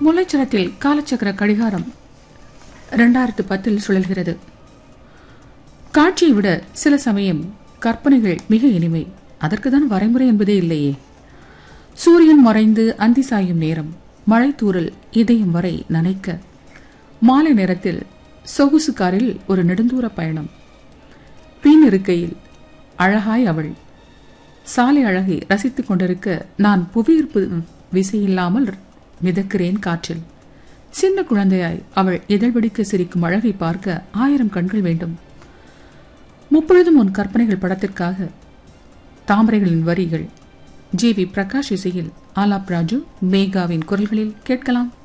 முல்லைச்சரத்தில் காலச்சக்கர கடிகாரம் இரண்டாயிரத்து பத்தில் சுழல்கிறது காட்சியை விட சில சமயம் கற்பனைகள் மிக இனிமை அதற்குதான் வரைமுறை என்பதே இல்லையே சூரியன் மறைந்து அந்தி சாயும் நேரம் மழை தூறல் இதயம் வரை நனைக்க மாலை நேரத்தில் சொகுசு காரில் ஒரு நெடுந்தூர பயணம் பின் இருக்கையில் அழகாய் அவள் சாலை அழகை ரசித்துக் கொண்டிருக்க நான் புவியீர்ப்பு விசையில்லாமல் மிதக்கிறேன் காற்றில் சின்ன குழந்தையாய் அவள் இதழ் வெடிக்க சிரிக்கும் அழகை பார்க்க ஆயிரம் கண்கள் வேண்டும் முப்பொழுதும் உன் கற்பனைகள் படத்திற்காக தாமரைகளின் வரிகள் ஜி வி பிரகாஷ் இசையில் ஆலாப் ராஜு மேகாவின் குரல்களில் கேட்கலாம்